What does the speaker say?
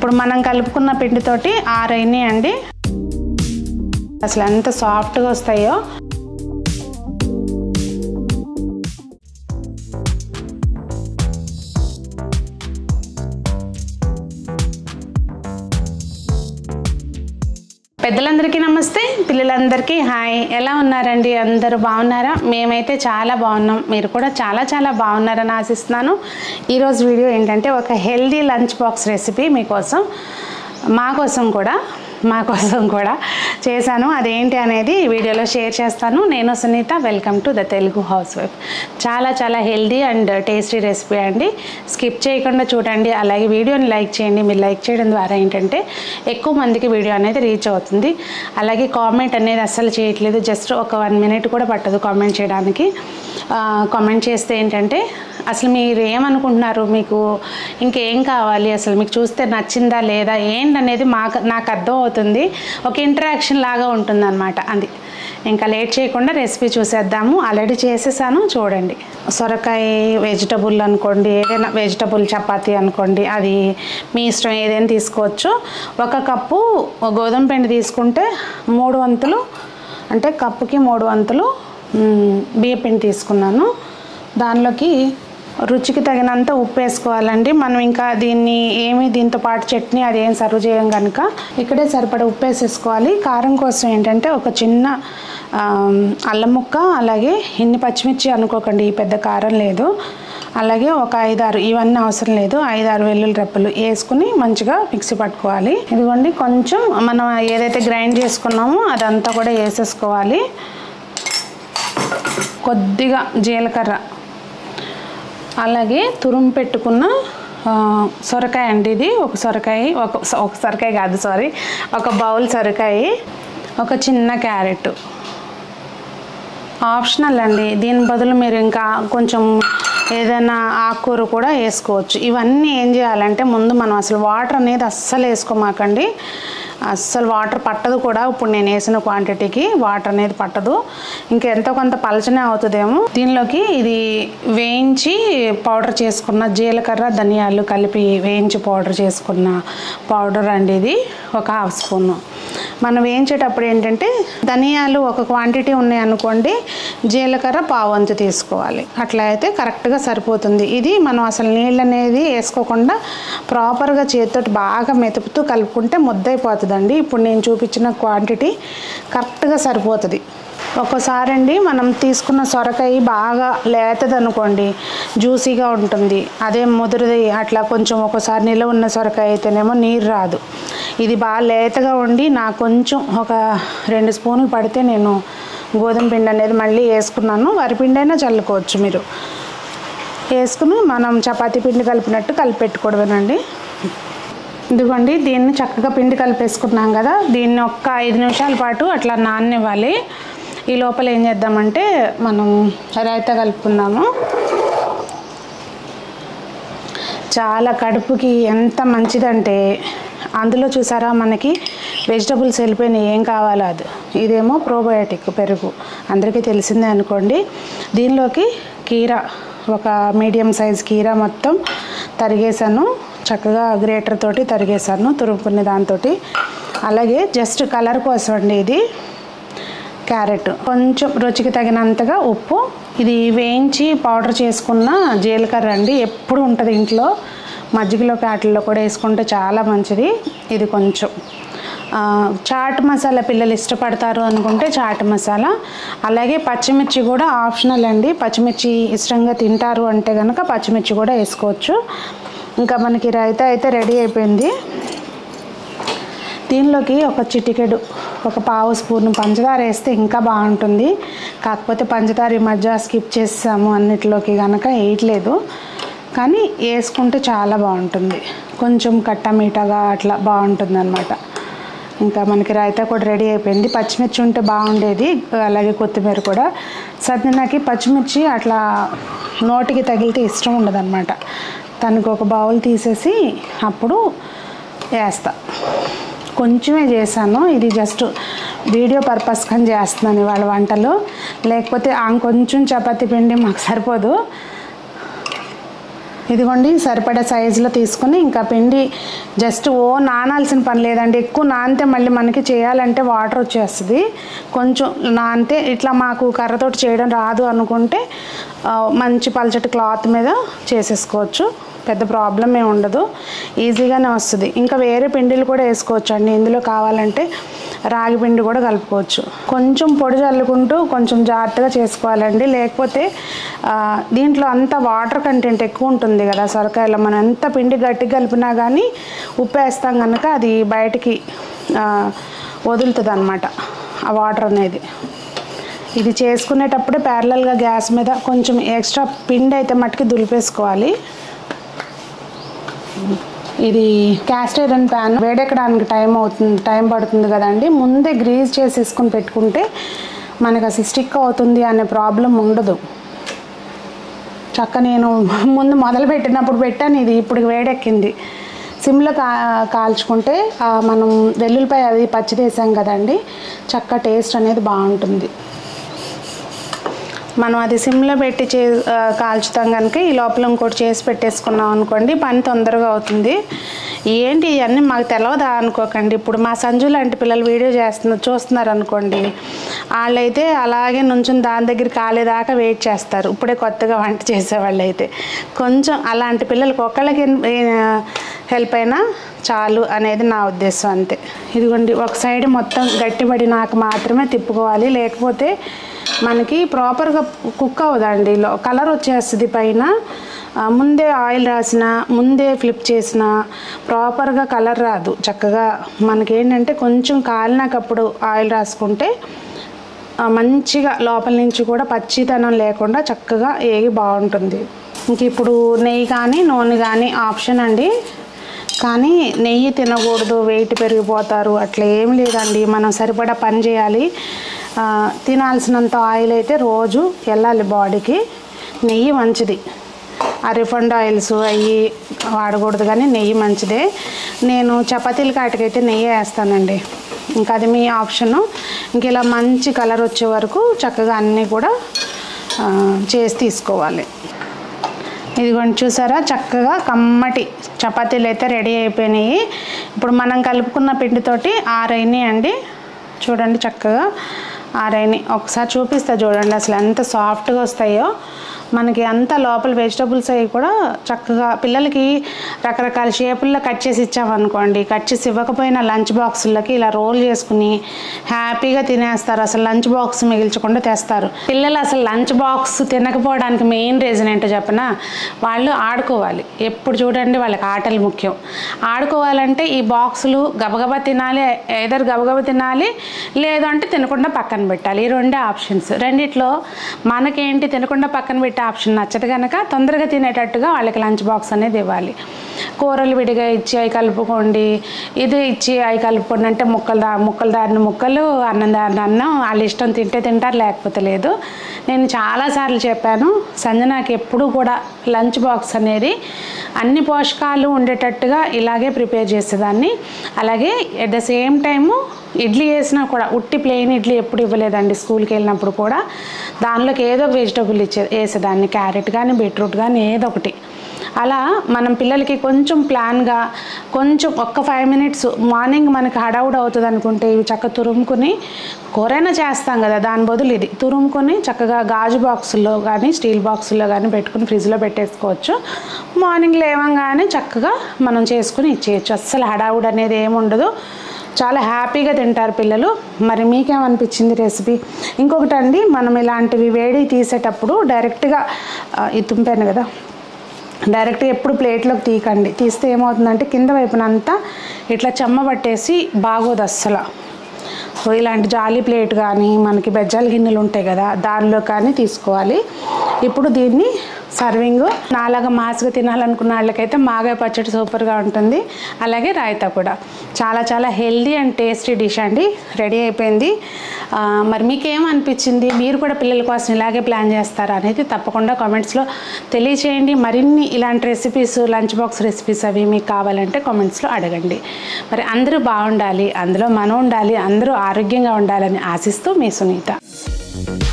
ఇప్పుడు మనం కలుపుకున్న పిండితోటి ఆరైనాయి అండి అసలు ఎంత సాఫ్ట్గా వస్తాయో పెద్దలందరికీ నమస్తే పిల్లలందరికీ హాయ్ ఎలా ఉన్నారండి అందరూ బాగున్నారా మేమైతే చాలా బాగున్నాం మీరు కూడా చాలా చాలా బాగున్నారని ఆశిస్తున్నాను ఈరోజు వీడియో ఏంటంటే ఒక హెల్దీ లంచ్ బాక్స్ రెసిపీ మీకోసం మా కోసం కూడా మా కోసం కూడా చేశాను అదేంటి అనేది ఈ వీడియోలో షేర్ చేస్తాను నేను Sunitha welcome to the Telugu housewife చాలా చాలా హెల్దీ అండ్ టేస్టీ రెసిపీ అండి స్కిప్ చేయకుండా చూడండి అలాగే వీడియోని లైక్ చేయండి మీరు లైక్ చేయడం ద్వారా ఏంటంటే ఎక్కువ మందికి వీడియో అనేది రీచ్ అవుతుంది అలాగే కామెంట్ అనేది అస్సలు చేయట్లేదు జస్ట్ ఒక వన్ మినిట్ కూడా పట్టదు కామెంట్ చేయడానికి కామెంట్ చేస్తే ఏంటంటే అసలు మీరు ఏమనుకుంటున్నారు మీకు ఇంకేం కావాలి అసలు మీకు చూస్తే నచ్చిందా లేదా ఏంటనేది మాకు నాకు అర్థం అవుతుంది ఒక ఇంటరాక్షన్ లాగా ఉంటుందన్నమాట అది ఇంకా లేట్ చేయకుండా రెసిపీ చూసేద్దాము ఆల్రెడీ చేసేసాను చూడండి సొరకాయ వెజిటబుల్ అనుకోండి ఏదైనా వెజిటబుల్ చపాతీ అనుకోండి అది మీ ఇష్టం ఏదైనా తీసుకోవచ్చు ఒక కప్పు గోధుమ పిండి తీసుకుంటే మూడు వంతులు అంటే కప్పుకి మూడు వంతులు మ్, బియ్య పిండి తీసుకున్నాను దానిలోకి రుచికి తగినంత ఉప్పు వేసుకోవాలండి మనం ఇంకా దీన్ని ఏమి దీంతో పాటు చట్నీ అది ఏం సర్వ్ చేయం కనుక ఇక్కడే సరిపడ ఉప్పు వేసేసుకోవాలి కారం కోసం ఏంటంటే ఒక చిన్న ఆ, అల్లం ముక్క అలాగే ఇన్ని పచ్చిమిర్చి అనుకోకండి ఈ పెద్ద కారం లేదు అలాగే ఒక ఐదారు ఇవన్నీ అవసరం లేదు ఐదారు వెల్లుల్లి రెప్పలు వేసుకుని మంచిగా మిక్సీ పట్టుకోవాలి ఇదిగోండి కొంచెం మనం ఏదైతే గ్రైండ్ చేసుకున్నామో అదంతా కూడా వేసేసుకోవాలి కొద్దిగా జీలకర్ర అలాగే తురుము పెట్టుకున్న ఆ, సొరకాయ అండి ఇది ఒక సొరకాయ ఒక ఒక సొరకాయ కాదు సారీ ఒక బౌల్ సొరకాయ ఒక చిన్న క్యారెట్ ఆప్షనల్ అండి దీని బదులు మీరు ఇంకా కొంచెం ఏదైనా ఆకుకూర కూడా వేసుకోవచ్చు ఇవన్నీ ఏం చేయాలంటే ముందు మనం అసలు వాటర్ అనేది అస్సలు వేసుకోమాకండి అస్సలు వాటర్ పట్టదు కూడా ఇప్పుడు నేను వేసిన క్వాంటిటీకి వాటర్ అనేది పట్టదు ఇంకా ఎంతో కొంత పలచనే అవుతుందేమో దీనిలోకి ఇది వేయించి పౌడర్ చేసుకున్న జీలకర్ర ధనియాలు కలిపి వేయించి పౌడర్ చేసుకున్న పౌడర్ అండి ఇది ఒక హాఫ్ స్పూను మనం వేయించేటప్పుడు ఏంటంటే ధనియాలు ఒక క్వాంటిటీ ఉన్నాయి అనుకోండి జీలకర్ర పావంతు తీసుకోవాలి అట్లా అయితే కరెక్ట్గా సరిపోతుంది ఇది మనం అసలు నీళ్ళు అనేది వేసుకోకుండా ప్రాపర్గా చేతితోటి బాగా మెతుకుతూ కలుపుకుంటే ముద్దైపోతుందండి ఇప్పుడు నేను చూపించిన క్వాంటిటీ కరెక్ట్గా సరిపోతుంది ఒక్కోసారి అండి మనం తీసుకున్న సొరకాయ బాగా లేతది అనుకోండి జ్యూసీగా ఉంటుంది అదే ముదురుది అట్లా కొంచెం ఒక్కోసారి నిలవ ఉన్న సొరకాయ అయితేనేమో నీరు రాదు ఇది బాగా లేతగా ఉండి నాకు కొంచెం ఒక రెండు స్పూన్లు పడితే నేను గోధుమ పిండి అనేది మళ్ళీ వేసుకున్నాను వరిపిండి అయినా చల్లుకోవచ్చు మీరు వేసుకుని మనం చపాతీ పిండి కలిపినట్టు కలిపి పెట్టుకోవడమేనండి ఇదిగోండి దీన్ని చక్కగా పిండి కలిపేసుకున్నాం కదా దీన్ని ఒక్క ఐదు నిమిషాల పాటు అట్లా నాననివ్వాలి ఈ లోపల ఏం చేద్దామంటే మనం రైతా కలుపుకుందాము చాలా కడుపుకి ఎంత మంచిదంటే అందులో చూసారా మనకి వెజిటబుల్స్ వెళ్ళిపోయినాయి ఏం కావాలో అది ఇదేమో ప్రోబయోటిక్ పెరుగు అందరికీ తెలిసిందే అనుకోండి దీనిలోకి కీరా ఒక మీడియం సైజ్ కీరా మొత్తం తరిగేసాను చక్కగా గ్రేటర్ తోటి తరిగేసాను తురుముకునే దాంతో అలాగే జస్ట్ కలర్ కోసం అండి ఇది క్యారెట్ కొంచెం రుచికి తగినంతగా ఉప్పు ఇది వేయించి పౌడర్ చేసుకున్న జీలకర్ర అండి ఎప్పుడు ఉంటుంది ఇంట్లో మజ్జిగలో వాటిల్లో కూడా వేసుకుంటే చాలా మంచిది ఇది కొంచెం ఆ, చాట్ మసాలా పిల్లలు ఇష్టపడతారు అనుకుంటే చాట్ మసాలా అలాగే పచ్చిమిర్చి కూడా ఆప్షనల్ అండి పచ్చిమిర్చి ఇష్టంగా తింటారు అంటే కనుక పచ్చిమిర్చి కూడా వేసుకోవచ్చు ఇంకా మనకి రైతా అయితే రెడీ అయిపోయింది దీనిలోకి ఒక చిటికెడు ఒక పావు స్పూన్ పంచదార వేస్తే ఇంకా బాగుంటుంది కాకపోతే పంచదార ఈ మధ్య స్కిప్ చేసాము అన్నిటిలోకి కనుక వేయట్లేదు కానీ వేసుకుంటే చాలా బాగుంటుంది కొంచెం కట్ట మీఠాగా అట్లా బాగుంటుంది అనమాట ఇంకా మనకి రైతా కూడా రెడీ అయిపోయింది పచ్చిమిర్చి ఉంటే బాగుండేది అలాగే కొత్తిమీర కూడా సద్యనాకి పచ్చిమిర్చి అట్లా నోటికి తగిలితే ఇష్టం ఉండదన్నమాట తనకు ఒక బౌల్ తీసేసి అప్పుడు వేస్తా కొంచెమే చేశాను ఇది జస్ట్ వీడియో పర్పస్ కానీ చేస్తున్నాను ఇవాళ వంటలు లేకపోతే ఆ కొంచెం చపాతీ పిండి మాకు సరిపోదు ఇదిగోండి సరిపడా సైజులో తీసుకుని ఇంకా పిండి జస్ట్ ఓ నానాల్సిన పని లేదండి ఎక్కువ నానితే మళ్ళీ మనకి చేయాలంటే వాటర్ వచ్చేస్తుంది కొంచెం నానితే ఇట్లా మాకు కర్రతోటి చేయడం రాదు అనుకుంటే ఆ, మంచి పలచటి క్లాత్ మీద చేసేసుకోవచ్చు పెద్ద ప్రాబ్లం ఏమి ఉండదు ఈజీగానే వస్తుంది ఇంకా వేరే పిండిలు కూడా వేసుకోవచ్చు అండి ఇందులో కావాలంటే రాగి పిండి కూడా కలుపుకోవచ్చు కొంచెం పొడి చల్లుకుంటూ కొంచెం జాగ్రత్తగా చేసుకోవాలండి లేకపోతే ఆ, దీంట్లో అంత వాటర్ కంటెంట్ ఎక్కువ ఉంటుంది కదా సొరకాయలో మనం ఎంత పిండి గట్టి కలిపినా కానీ ఉప్పు వేస్తాం కనుక అది బయటికి వదులుతుంది అనమాట ఆ వాటర్ అనేది ఇది చేసుకునేటప్పుడే ప్యారలల్గా గ్యాస్ మీద కొంచెం ఎక్స్ట్రా పిండి అయితే మట్టుకి దులిపేసుకోవాలి ఇది క్యాస్ట్ ఐరన్ ప్యాన్ వేడెక్కడానికి టైం అవుతుంది టైం పడుతుంది కదండి ముందే గ్రీజ్ చేసేసుకుని పెట్టుకుంటే మనకు అసలు స్టిక్ అవుతుంది అనే ప్రాబ్లం ఉండదు చక్క నేను ముందు మొదలు పెట్టినప్పుడు పెట్టాను ఇది ఇప్పుడు వేడెక్కింది సిమ్లో కా కాల్చుకుంటే ఆ, మనం వెల్లుల్లిపాయ అది పచ్చి వేసాం కదండి చక్క టేస్ట్ అనేది బాగుంటుంది మనం అది సిమ్లో పెట్టి చే ఆ, కాల్చుతాం కనుక ఈ లోపల ఇంకోటి చేసి పెట్టేసుకున్నాం అనుకోండి పని తొందరగా అవుతుంది ఏంటి ఇవన్నీ మాకు తెలవదా అనుకోకండి ఇప్పుడు మా సంజు లాంటి పిల్లలు వీడియో చేస్తున్నారు చూస్తున్నారు అనుకోండి వాళ్ళైతే అలాగే నుంచుని దాని దగ్గర కాలేదాకా వెయిట్ చేస్తారు ఇప్పుడే కొత్తగా వంట చేసేవాళ్ళు అయితే కొంచెం అలాంటి పిల్లలకి ఒక్కళ్ళకి హెల్ప్ అయినా చాలు అనేది నా ఉద్దేశం అంతే ఇదిగోండి ఒక సైడ్ మొత్తం గట్టిపడినాక మాత్రమే తిప్పుకోవాలి లేకపోతే మనకి ప్రాపర్గా కుక్ అవ్వదండి లో కలర్ వచ్చేస్తుంది పైన ఆ, ముందే ఆయిల్ రాసిన ముందే ఫ్లిప్ చేసిన ప్రాపర్గా కలర్ రాదు చక్కగా మనకేంటంటే కొంచెం కాలినాకప్పుడు ఆయిల్ రాసుకుంటే ఆ, మంచిగా లోపల నుంచి కూడా పచ్చితనం లేకుండా చక్కగా ఏగి బాగుంటుంది ఇంక ఇప్పుడు నెయ్యి కానీ నూనె కానీ ఆప్షన్ అండి కానీ నెయ్యి తినకూడదు వెయిట్ పెరిగిపోతారు అట్లా ఏం లేదండి మనం సరిపడా పని చేయాలి ఆ, తినాల్సినంత ఆయిల్ అయితే రోజు వెళ్ళాలి బాడీకి నెయ్యి మంచిది ఆ రిఫండ్ ఆయిల్స్ అవి వాడకూడదు కానీ నెయ్యి మంచిదే నేను చపాతీల కాటికైతే నెయ్యి వేస్తానండి ఇంకా అది మీ ఆప్షను ఇంక ఇలా మంచి కలర్ వచ్చే వరకు చక్కగా అన్నీ కూడా ఆ, చేసి తీసుకోవాలి ఇదిగోండి చూసారా చక్కగా కమ్మటి చపాతీలు అయితే రెడీ అయిపోయినాయి ఇప్పుడు మనం కలుపుకున్న పిండితోటి ఆరైనాయి అండి చూడండి చక్కగా ఆరైనాయి ఒకసారి చూపిస్తా చూడండి అసలు ఎంత సాఫ్ట్గా వస్తాయో మనకి అంత లోపల వెజిటబుల్స్ అవి కూడా చక్కగా పిల్లలకి రకరకాల షేపుల్లో కట్ చేసి ఇచ్చామనుకోండి కట్ చేసి ఇవ్వకపోయినా లంచ్ బాక్సులకి ఇలా రోల్ చేసుకుని హ్యాపీగా తినేస్తారు అసలు లంచ్ బాక్స్ మిగిల్చకుండా తెస్తారు పిల్లలు అసలు లంచ్ బాక్స్ తినకపోవడానికి మెయిన్ రీజన్ ఏంటో చెప్పనా వాళ్ళు ఆడుకోవాలి ఎప్పుడు చూడండి వాళ్ళకి ఆటలు ముఖ్యం ఆడుకోవాలంటే ఈ బాక్సులు గబగబా తినాలి ఏదర్ గబగబా తినాలి లేదు అంటే తినకుండా పక్కన పెట్టాలి ఈ రెండే ఆప్షన్స్ రెండిట్లో మనకేంటి తినకుండా పక్కన పెట్టే ఆప్షన్ నచ్చదు కనుక తొందరగా తినేటట్టుగా వాళ్ళకి లంచ్ బాక్స్ అనేది ఇవ్వాలి కూరలు విడిగా ఇచ్చి అవి కలుపుకోండి ఇది ఇచ్చి అవి కలుపుకోండి అంటే ముక్కలు దా ముక్కలు దారిన ముక్కలు అన్నం దారిన అన్నం వాళ్ళ ఇష్టం తింటే తింటారు లేకపోతే లేదు నేను చాలాసార్లు చెప్పాను సంజనాకి ఎప్పుడూ కూడా లంచ్ బాక్స్ అనేది అన్ని పోషకాలు ఉండేటట్టుగా ఇలాగే ప్రిపేర్ చేసేదాన్ని అలాగే at the same time idli వేసినా కూడా ఉట్టి ప్లెయిన్ ఇడ్లీ ఎప్పుడు ఇవ్వలేదండి స్కూల్కి వెళ్ళినప్పుడు కూడా దానిలోకి ఏదో ఒక వెజిటబుల్ ఇచ్చే వేసేదాన్ని క్యారెట్ కానీ బీట్రూట్ కానీ ఏదో ఒకటి అలా మనం పిల్లలకి కొంచెం ప్లాన్గా కొంచెం ఒక్క ఫైవ్ మినిట్స్ మార్నింగ్ మనకి హడావుడ్ అవుతుంది అనుకుంటే ఇవి చక్కగా తురుముకుని కూరైనా చేస్తాం కదా దాని బదులు ఇది తురుముకొని చక్కగా గాజు బాక్సుల్లో కానీ స్టీల్ బాక్సుల్లో కానీ పెట్టుకుని ఫ్రిడ్జ్లో పెట్టేసుకోవచ్చు మార్నింగ్ లేవంగానే చక్కగా మనం చేసుకుని ఇచ్చేయచ్చు అస్సలు హడావుడ్ అనేది ఏమి ఉండదు చాలా హ్యాపీగా తింటారు పిల్లలు మరి మీకేమనిపించింది రెసిపీ ఇంకొకటి అండి మనం ఇలాంటివి వేడి తీసేటప్పుడు డైరెక్ట్గా ఆ, ఇది తుంపాను కదా డైరెక్ట్గా ఎప్పుడు ప్లేట్లోకి తీయకండి తీస్తే ఏమవుతుందంటే కింద వైపునంతా ఇట్లా చెమ్మ పట్టేసి బాగోదు అస్సలు సో ఇలాంటి జాలీ ప్లేట్ కానీ మనకి బెజ్జాల గిన్నెలు ఉంటాయి కదా దానిలో కానీ తీసుకోవాలి ఇప్పుడు దీన్ని సర్వింగ్ నాలాగా మాస్గా తినాలనుకున్న వాళ్ళకైతే మాగాయ పచ్చడి సూపర్గా ఉంటుంది అలాగే రాయితా కూడా చాలా చాలా హెల్దీ అండ్ టేస్టీ డిష్ అండి రెడీ అయిపోయింది ఆ, మరి మీకేమనిపించింది మీరు కూడా పిల్లల కోసం ఇలాగే ప్లాన్ చేస్తారా అనేది తప్పకుండా కామెంట్స్లో తెలియచేయండి మరిన్ని ఇలాంటి రెసిపీస్ లంచ్ బాక్స్ రెసిపీస్ అవి మీకు కావాలంటే కామెంట్స్లో అడగండి మరి అందరూ బాగుండాలి అందులో మనం ఉండాలి అందరూ ఆరోగ్యంగా ఉండాలని ఆశిస్తూ మీ సునీత